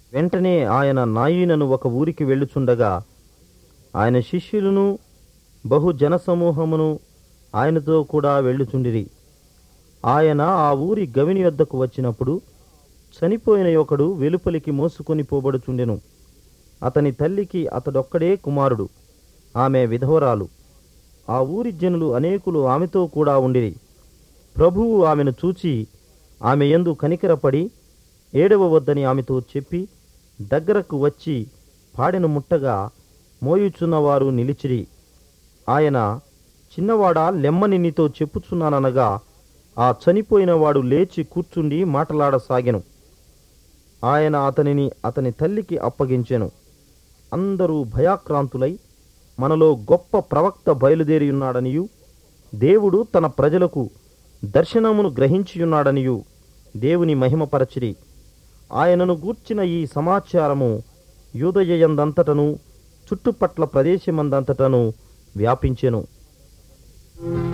వెంటనే ఆయన నాయీనను ఒక ఊరికి వెళ్ళుచుండగా ఆయన శిష్యులను బహు జనసమూహమును ఆయనతో కూడా వెళ్ళుచుండిరి ఆయన ఆ ఊరి గవిని వద్దకు వచ్చినప్పుడు చనిపోయిన ఒకడు వెలుపలికి మోసుకొని పోబడుచుండెను అతని తల్లికి అతడొక్కడే కుమారుడు ఆమె విధవరాలు ఆ ఊరి జనులు అనేకులు ఆమెతో కూడా ఉండిరి ప్రభువు ఆమెను చూచి ఆమె యందు కనికరపడి ఏడవ వద్దని ఆమెతో చెప్పి దగ్గరకు వచ్చి పాడెను ముట్టగా మోయుచున్నవారు నిలిచిరి ఆయన చిన్నవాడా లెమ్మని నీతో చెప్పుచున్నాననగా ఆ చనిపోయినవాడు లేచి కూర్చుండి మాటలాడసాగెను ఆయన అతనిని అతని తల్లికి అప్పగించెను అందరూ భయాక్రాంతులై మనలో గొప్ప ప్రవక్త బయలుదేరియున్నాడనియు దేవుడు తన ప్రజలకు దర్శనమును గ్రహించియున్నాడనియు దేవుని మహిమపరచిరి ఆయనను గూర్చిన ఈ సమాచారము యూదయయందంతటను చుట్టుపట్ల ప్రదేశమందంతటను వ్యాపించెను